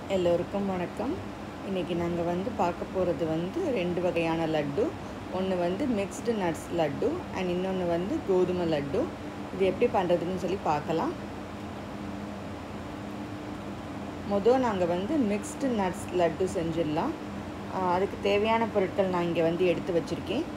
எல்லோருக்கும் வணக்கம் இன்றைக்கி நாங்கள் வந்து பார்க்க போகிறது வந்து ரெண்டு வகையான லட்டு ஒன்று வந்து மிக்ஸ்டு நட்ஸ் லட்டு அண்ட் இன்னொன்று வந்து கோதுமை லட்டு இது எப்படி பண்ணுறதுன்னு சொல்லி பார்க்கலாம் மொதல் நாங்கள் வந்து மிக்ஸ்டு நட்ஸ் லட்டு செஞ்சிடலாம் ஆஹ் அதுக்கு தேவையான பொருட்கள் நான் இங்கே வந்து எடுத்து வச்சுருக்கேன்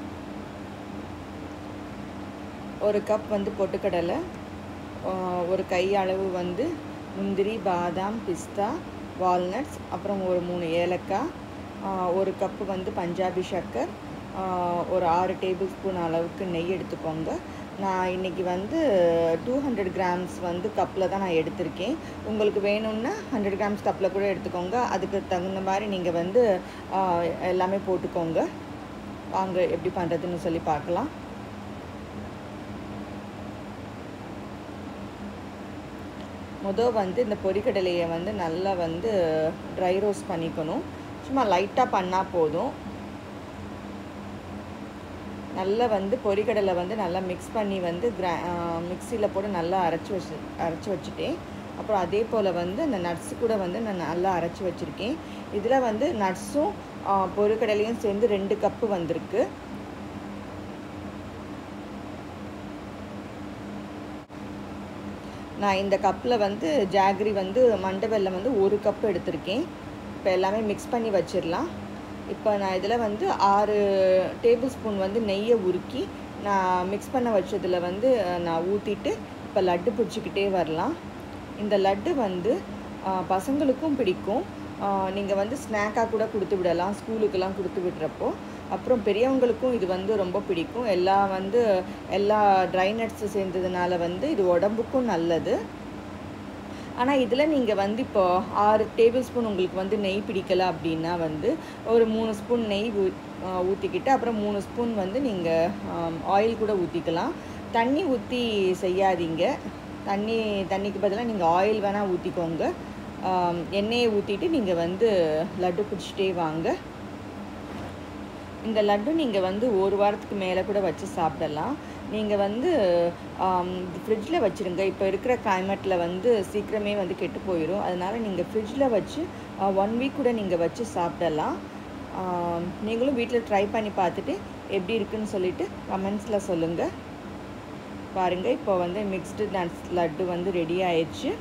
ஒரு கப் வந்து பொட்டுக்கடலை ஆஹ் ஒரு கை அளவு வந்து முந்திரி பாதாம் பிஸ்தா வால்நட்ஸ் அப்புறம் ஒரு மூணு ஏலக்காய் ஆஹ் ஒரு கப்பு வந்து பஞ்சாபி சக்கர் ஆஹ் ஒரு ஆறு டேபிள் ஸ்பூன் அளவுக்கு நெய் எடுத்துக்கோங்க நான் இன்றைக்கி வந்து டூ ஹண்ட்ரட் கிராம்ஸ் வந்து கப்பில் தான் நான் எடுத்திருக்கேன் உங்களுக்கு வேணும்னா ஹண்ட்ரட் கிராம்ஸ் கப்பில் கூட எடுத்துக்கோங்க அதுக்கு தகுந்த மாதிரி நீங்கள் வந்து ஆஹ் எல்லாமே போட்டுக்கோங்க வாங்க எப்படி பண்ணுறதுன்னு சொல்லி பார்க்கலாம் முதல் வந்து இந்த பொரிக்கடலையை வந்து நல்லா வந்து ட்ரை ரோஸ்ட் பண்ணிக்கணும் சும்மா லைட்டாக பண்ணால் போதும் நல்லா வந்து பொரிக்கடலை வந்து நல்லா மிக்ஸ் பண்ணி வந்து கிரா மிக்சியில் போட்டு நல்லா அரைச்சி வச்சு அரைச்சி வச்சுட்டேன் அப்புறம் அதே போல் வந்து அந்த நட்ஸு கூட வந்து நான் நல்லா அரைச்சி வச்சுருக்கேன் இதில் வந்து நட்ஸும் பொரிக்கடலையும் சேர்ந்து ரெண்டு கப்பு வந்திருக்கு நான் இந்த கப்பில் வந்து ஜாகரி வந்து மண்டை வெல்லம் வந்து ஒரு கப் எடுத்திருக்கேன் இப்போ எல்லாமே மிக்ஸ் பண்ணி வச்சிடலாம் இப்போ நான் இதில் வந்து ஆறு டேபிள் ஸ்பூன் வந்து நெய்யை உருக்கி நான் மிக்ஸ் பண்ண வச்சதில் வந்து நான் ஊற்றிட்டு இப்போ லட்டு பிடிச்சிக்கிட்டே வரலாம் இந்த லட்டு வந்து பசங்களுக்கும் பிடிக்கும் நீங்கள் வந்து ஸ்நாக்காக கூட கொடுத்து விடலாம் ஸ்கூலுக்கெல்லாம் கொடுத்து விடுறப்போ அப்புறம் பெரியவங்களுக்கும் இது வந்து ரொம்ப பிடிக்கும் எல்லா வந்து எல்லா ட்ரை நட்ஸு சேர்ந்ததுனால வந்து இது உடம்புக்கும் நல்லது ஆனால் இதில் நீங்கள் வந்து இப்போ ஆறு டேபிள் ஸ்பூன் உங்களுக்கு வந்து நெய் பிடிக்கல அப்படின்னா வந்து ஒரு மூணு ஸ்பூன் நெய் ஊ ஊற்றிக்கிட்டு அப்புறம் மூணு ஸ்பூன் வந்து நீங்கள் ஆயில் கூட ஊற்றிக்கலாம் தண்ணி ஊற்றி செய்யாதீங்க தண்ணி தண்ணிக்கு பதிலாக நீங்கள் ஆயில் வேணால் ஊற்றிக்கோங்க எண்ணெயை ஊற்றிட்டு நீங்கள் வந்து லட்டு பிடிச்சிட்டே வாங்க இந்த லட்டு நீங்கள் வந்து ஒரு வாரத்துக்கு மேலே கூட வச்சு சாப்பிடலாம் நீங்கள் வந்து ஃப்ரிட்ஜில் வச்சுருங்க இப்போ இருக்கிற கிளைமேட்டில் வந்து சீக்கிரமே வந்து கெட்டு போயிடும் அதனால் நீங்கள் ஃப்ரிட்ஜில் வச்சு ஒன் வீக் கூட நீங்கள் வச்சு சாப்பிடலாம் நீங்களும் வீட்டில் ட்ரை பண்ணி பார்த்துட்டு எப்படி இருக்குன்னு சொல்லிட்டு கமெண்ட்ஸில் சொல்லுங்கள் பாருங்கள் இப்போ வந்து மிக்ஸ்டு நட்ஸ் லட்டு வந்து ரெடி ஆயிடுச்சு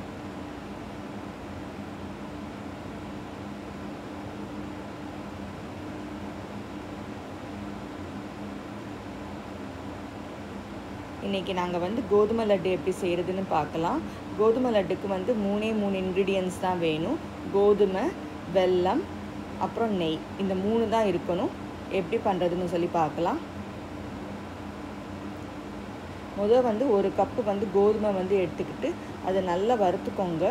இன்றைக்கி நாங்கள் வந்து கோதுமை லட்டு எப்படி செய்கிறதுன்னு பார்க்கலாம் கோதுமை லட்டுக்கு வந்து மூணே மூணு இன்க்ரீடியன்ஸ் தான் வேணும் கோதுமை வெல்லம் அப்புறம் நெய் இந்த மூணு தான் இருக்கணும் எப்படி பண்ணுறதுன்னு சொல்லி பார்க்கலாம் முதல் வந்து ஒரு கப்பு வந்து கோதுமை வந்து எடுத்துக்கிட்டு அதை நல்லா வறுத்துக்கோங்க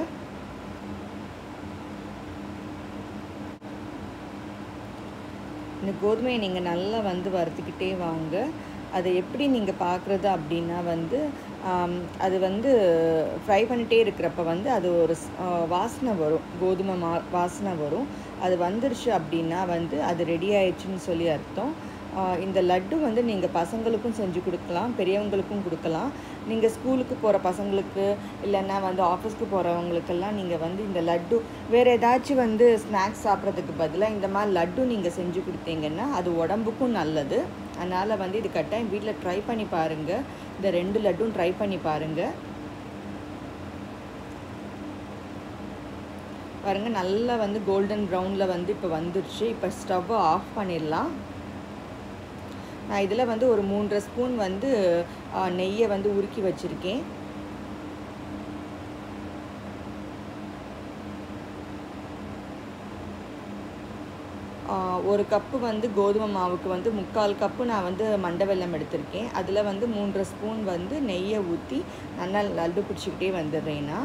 இந்த கோதுமையை நீங்கள் நல்லா வந்து வறுத்துக்கிட்டே வாங்க அதை எப்படி நீங்கள் பார்க்குறது அப்படின்னா வந்து அது வந்து ஃப்ரை பண்ணிகிட்டே இருக்கிறப்ப வந்து அது ஒரு வாசனை வரும் கோதுமை மா வாசனை வரும் அது வந்துருச்சு அப்படின்னா வந்து அது ரெடி ஆயிடுச்சுன்னு சொல்லி அர்த்தம் இந்த லட்டு வந்து நீங்கள் பசங்களுக்கும் செஞ்சு கொடுக்கலாம் பெரியவங்களுக்கும் கொடுக்கலாம் நீங்கள் ஸ்கூலுக்கு போகிற பசங்களுக்கு இல்லைன்னா வந்து ஆஃபீஸ்க்கு போகிறவங்களுக்கெல்லாம் நீங்கள் வந்து இந்த லட்டு வேறு ஏதாச்சும் வந்து ஸ்நாக்ஸ் சாப்பிட்றதுக்கு பதிலாக இந்த மாதிரி லட்டு நீங்கள் செஞ்சு கொடுத்தீங்கன்னா அது உடம்புக்கும் நல்லது அதனால் வந்து இது கட்டாயம் வீட்டில் ட்ரை பண்ணி பாருங்கள் இந்த ரெண்டு லட்டும் ட்ரை பண்ணி பாருங்கள் பாருங்கள் நல்லா வந்து கோல்டன் ப்ரௌனில் வந்து இப்போ வந்துருச்சு இப்போ ஸ்டவ்வை ஆஃப் பண்ணிடலாம் நான் இதில் வந்து ஒரு மூன்றரை ஸ்பூன் வந்து நெய்யை வந்து உருக்கி வச்சுருக்கேன் ஒரு கப்பு வந்து கோதுமை மாவுக்கு வந்து முக்கால் கப்பு நான் வந்து மண்டை வெல்லம் எடுத்திருக்கேன் அதில் வந்து மூன்றரை ஸ்பூன் வந்து நெய்யை ஊற்றி நல்லா லட்டு பிடிச்சிக்கிட்டே வந்துடுறேன்னா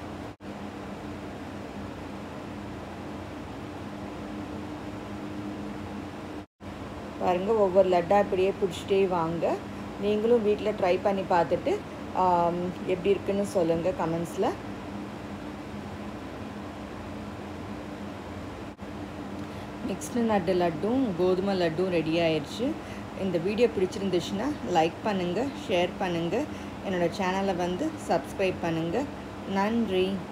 பாருங்கள் ஒவ்வொரு லட்டாக இப்படியே பிடிச்சிட்டே வாங்க நீங்களும் வீட்டில் ட்ரை பண்ணி பார்த்துட்டு எப்படி இருக்குன்னு சொல்லுங்கள் கமெண்ட்ஸில் மிக்ஸ்டு நட்டு லட்டும் கோதுமை லட்டும் ரெடி ஆயிடுச்சு இந்த வீடியோ பிடிச்சிருந்துச்சுன்னா லைக் பண்ணுங்கள் ஷேர் பண்ணுங்கள் என்னோடய சேனலை வந்து சப்ஸ்கிரைப் பண்ணுங்கள் நன்றி